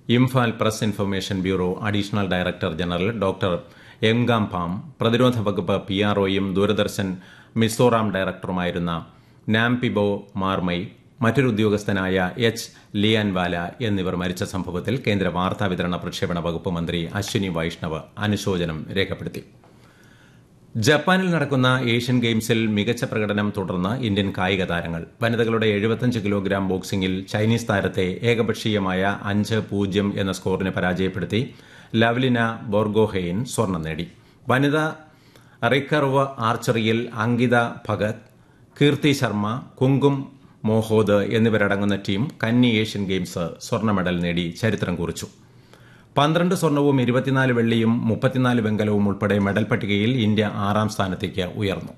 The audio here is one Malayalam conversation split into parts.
Imphal press information bureau additional director general doctor എംഗാം പാം പ്രതിരോധ വകുപ്പ് പി ആർഒയും ദൂരദർശൻ മിസോറാം ഡയറക്ടറുമായിരുന്ന നാംപിബോ മാർമൈ മറ്റൊരു ഉദ്യോഗസ്ഥനായ എച്ച് ലിയാൻവാല എന്നിവർ മരിച്ച സംഭവത്തിൽ കേന്ദ്ര വാർത്താവിതരണ പ്രക്ഷേപണ വകുപ്പ് മന്ത്രി അശ്വിനി വൈഷ്ണവ് അനുശോചനം രേഖപ്പെടുത്തി ജപ്പാനിൽ നടക്കുന്ന ഏഷ്യൻ ഗെയിംസിൽ മികച്ച പ്രകടനം തുടർന്ന് ഇന്ത്യൻ കായിക താരങ്ങൾ വനിതകളുടെ എഴുപത്തഞ്ച് കിലോഗ്രാം ബോക്സിംഗിൽ ചൈനീസ് താരത്തെ ഏകപക്ഷീയമായ അഞ്ച് പൂജ്യം എന്ന സ്കോറിന് പരാജയപ്പെടുത്തി ലവ്ലിന ബോർഗോഹെയിൻ സ്വർണം നേടി വനിതാ റിക്കർവ് ആർച്ചറിയിൽ അങ്കിത ഭഗത് കീർത്തി ശർമ്മ കുങ്കും മോഹോദ് എന്നിവരടങ്ങുന്ന ടീം കന്നി ഏഷ്യൻ ഗെയിംസ് സ്വർണ്ണ മെഡൽ നേടി ചരിത്രം കുറിച്ചു പന്ത്രണ്ട് സ്വർണവും ഇരുപത്തിനാല് വെള്ളിയും മുപ്പത്തിനാല് വെങ്കലവും ഉൾപ്പെടെ മെഡൽ പട്ടികയിൽ ഇന്ത്യ ആറാം സ്ഥാനത്തേക്ക് ഉയർന്നു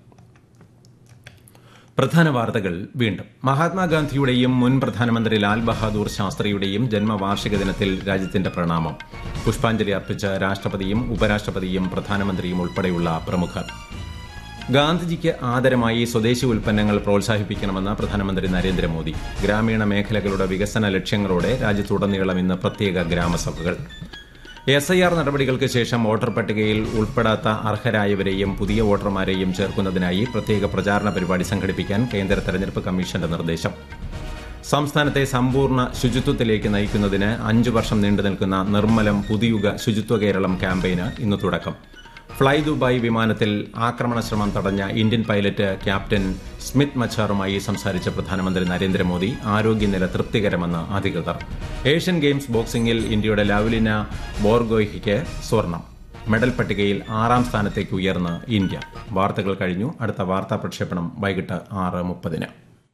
പ്രധാന വാർത്തകൾ വീണ്ടും മഹാത്മാഗാന്ധിയുടെയും മുൻ പ്രധാനമന്ത്രി ലാൽ ബഹാദൂർ ശാസ്ത്രിയുടെയും ജന്മവാർഷിക ദിനത്തിൽ രാജ്യത്തിന്റെ പ്രണാമം പുഷ്പാഞ്ജലി അർപ്പിച്ച് രാഷ്ട്രപതിയും ഉപരാഷ്ട്രപതിയും പ്രധാനമന്ത്രിയും ഉൾപ്പെടെയുള്ള പ്രമുഖർ ഗാന്ധിജിക്ക് ആദരമായി സ്വദേശി ഉൽപ്പന്നങ്ങൾ പ്രോത്സാഹിപ്പിക്കണമെന്ന് പ്രധാനമന്ത്രി നരേന്ദ്രമോദി ഗ്രാമീണ മേഖലകളുടെ വികസന ലക്ഷ്യങ്ങളോടെ രാജ്യത്തുടനീളം ഇന്ന് പ്രത്യേക ഗ്രാമസഭകൾ എസ് ഐ ആർ നടപടികൾക്ക് ശേഷം വോട്ടർ പട്ടികയിൽ ഉൾപ്പെടാത്ത അർഹരായവരെയും പുതിയ വോട്ടർമാരെയും ചേർക്കുന്നതിനായി പ്രത്യേക പ്രചാരണ പരിപാടി സംഘടിപ്പിക്കാൻ കേന്ദ്ര തെരഞ്ഞെടുപ്പ് കമ്മീഷന്റെ നിർദ്ദേശം സംസ്ഥാനത്തെ സമ്പൂർണ്ണ ശുചിത്വത്തിലേക്ക് നയിക്കുന്നതിന് അഞ്ചു വർഷം നീണ്ടു നിൽക്കുന്ന നിർമ്മലം പുതിയുഗ ശുചിത്വ കേരളം ക്യാമ്പയിന് ഇന്ന് തുടക്കം ഫ്ളൈ ദുബായ് വിമാനത്തിൽ ആക്രമണ ശ്രമം തടഞ്ഞ ഇന്ത്യൻ പൈലറ്റ് ക്യാപ്റ്റൻ സ്മിത്ത് മച്ചാറുമായി സംസാരിച്ച പ്രധാനമന്ത്രി നരേന്ദ്രമോദി ആരോഗ്യനില തൃപ്തികരമെന്ന് അധികൃതർ ഏഷ്യൻ ഗെയിംസ് ബോക്സിംഗിൽ ഇന്ത്യയുടെ ലവ്ലിന ബോർഗോയ്ക്ക് സ്വർണം മെഡൽ പട്ടികയിൽ ആറാം സ്ഥാനത്തേക്ക് ഉയർന്ന് ഇന്ത്യ വാർത്തകൾ കഴിഞ്ഞു അടുത്ത വാർത്താ പ്രക്ഷേപണം വൈകിട്ട് ആറ് മുപ്പതിന്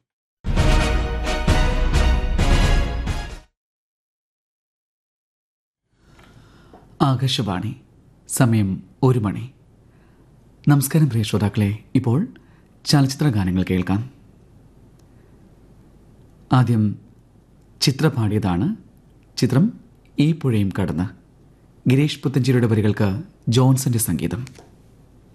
ആകാശവാണി സമയം ഒരു മണി നമസ്കാരം പ്രിയ ശ്രോതാക്കളെ ഇപ്പോൾ ചലച്ചിത്ര ഗാനങ്ങൾ കേൾക്കാം ആദ്യം ചിത്ര പാടിയതാണ് ചിത്രം ഈ പുഴയും കടന്ന് ഗിരീഷ് പുത്തഞ്ചേരിയുടെ വരികൾക്ക് ജോൺസന്റെ സംഗീതം